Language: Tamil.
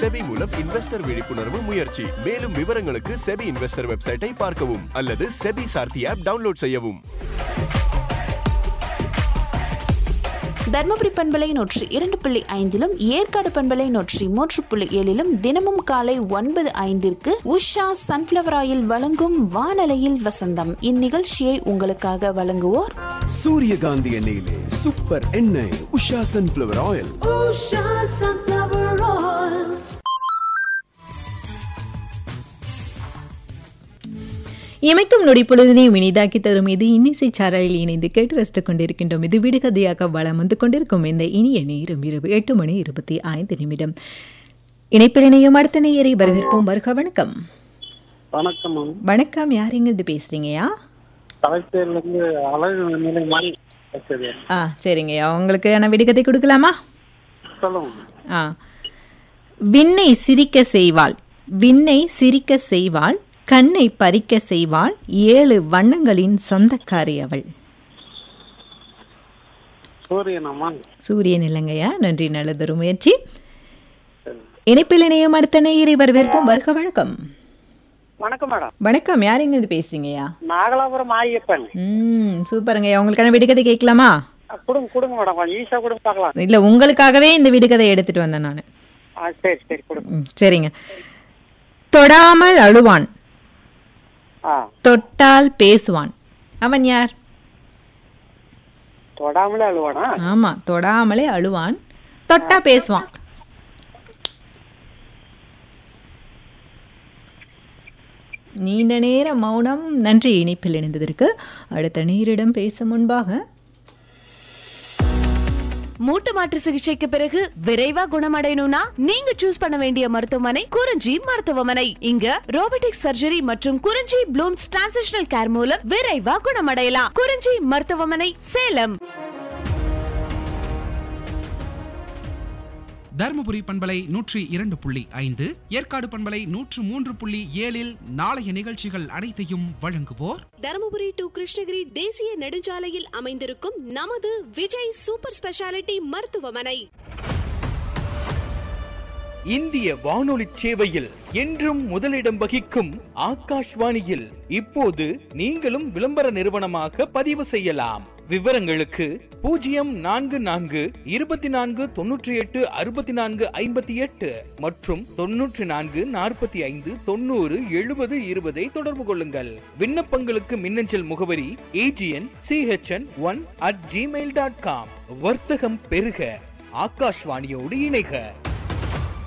செபி மூலம் இன்வெஸ்டர் விழிப்புணர்வு முயற்சி மேலும் விவரங்களுக்கு செபி இன்வெஸ்டர் வெப்சைட்டை பார்க்கவும் அல்லது செபி சார்த்தி ஆப் டவுன்லோட் செய்யவும் தர்மபுரி பண்பலை நூற்றி இரண்டு புள்ளி ஐந்திலும் ஏற்காடு பண்பலை நூற்றி மூன்று புள்ளி ஏழிலும் தினமும் காலை ஒன்பது ஐந்திற்கு உஷா சன்ஃபிளவர் ஆயில் வழங்கும் வானலையில் வசந்தம் இந்நிகழ்ச்சியை உங்களுக்காக வழங்குவோர் சூரியகாந்தி எண்ணெயிலே சூப்பர் எண்ணெய் உஷா சன்ஃபிளவர் ஆயில் இமைக்கும் நொடி பொழுதினை இனிதாக்கி தரும் இது இன்னிசை சாரலில் இணைந்து கேட்டு ரசித்துக் கொண்டிருக்கின்றோம் இது விடுகதையாக வளம் வந்து கொண்டிருக்கும் இந்த இனிய நேரம் இரவு எட்டு மணி இருபத்தி ஐந்து நிமிடம் இணைப்பில் இணையும் அடுத்த நேயரை வரவேற்போம் வருக வணக்கம் வணக்கம் மேம் வணக்கம் யார் எங்கிருந்து பேசுறீங்கயா தலைச்சேரில இருந்து அழகு நிலை மாதிரி பேசுறது ஆ சரிங்கய்யா உங்களுக்கு நான் விடுகதை கொடுக்கலாமா சொல்லுங்க ஆ விண்ணை சிரிக்க செய்வாள் விண்ணை சிரிக்க செய்வாள் கண்ணை பறிக்க செய்வாள் ஏழு வண்ணங்களின் சொந்தக்காரி அவள் சூரியனம்மா சூரியன் இல்லைங்கய்யா நன்றி நல்லதொரு முயற்சி இணைப்பில் இணையும் அடுத்த நேயரை வரவேற்போம் வருக வணக்கம் வணக்கம் மேடம் வணக்கம் யார் எங்க பேசுறீங்கய்யா நாகலாபுரம் ஆயப்பன் ம் சூப்பருங்கய்யா உங்களுக்கான விடுகதை கேட்கலாமா கொடுங்க கொடுங்க மேடம் கொஞ்சம் ஈஸியா கொடுங்க பார்க்கலாம் இல்ல உங்களுக்காகவே இந்த விடுகதை எடுத்துட்டு வந்தேன் நான் ஆ சரி சரி கொடுங்க சரிங்க தொடாமல் அழுவான் ஆ தொட்டால் பேசுவான் அவன் யார் தொடாமலே அழுவானா ஆமா தொடாமலே அழுவான் தொட்டா பேசுவான் நீண்ட நேர மௌனம் நன்றி இணைப்பில் இணைந்ததற்கு அடுத்த நீரிடம் பேச முன்பாக மூட்டு மாற்று சிகிச்சைக்கு பிறகு விரைவா குணமடையணும்னா நீங்க சூஸ் பண்ண வேண்டிய மருத்துவமனை குறிஞ்சி மருத்துவமனை இங்க ரோபோட்டிக் சர்ஜரி மற்றும் குறிஞ்சி ப்ளூம்ஸ் டிரான்சிஷனல் கேர் மூலம் விரைவா குணமடையலாம் குறிஞ்சி மருத்துவமனை சேலம் தருமபுரி பண்பலை நூற்றி இரண்டு புள்ளி ஐந்து ஏற்காடு பண்பலை நூற்று மூன்று புள்ளி ஏழில் நாளைய நிகழ்ச்சிகள் அனைத்தையும் வழங்குவோர் தருமபுரி டு கிருஷ்ணகிரி தேசிய நெடுஞ்சாலையில் அமைந்திருக்கும் நமது விஜய் சூப்பர் ஸ்பெஷாலிட்டி மருத்துவமனை இந்திய வானொலி சேவையில் என்றும் முதலிடம் வகிக்கும் ஆகாஷ்வாணியில் இப்போது நீங்களும் விளம்பர நிறுவனமாக பதிவு செய்யலாம் விவரங்களுக்கு பூஜ்ஜியம் நான்கு நான்கு இருபத்தி நான்கு தொன்னூற்றி எட்டு அறுபத்தி நான்கு ஐம்பத்தி எட்டு மற்றும் தொன்னூற்றி நான்கு நாற்பத்தி ஐந்து தொண்ணூறு எழுபது இருபதை தொடர்பு கொள்ளுங்கள் விண்ணப்பங்களுக்கு மின்னஞ்சல் முகவரி AGN CHN one at Gmail dot com வர்த்தகம் பெருக ஆகாஷ்வாணியோடு இணைக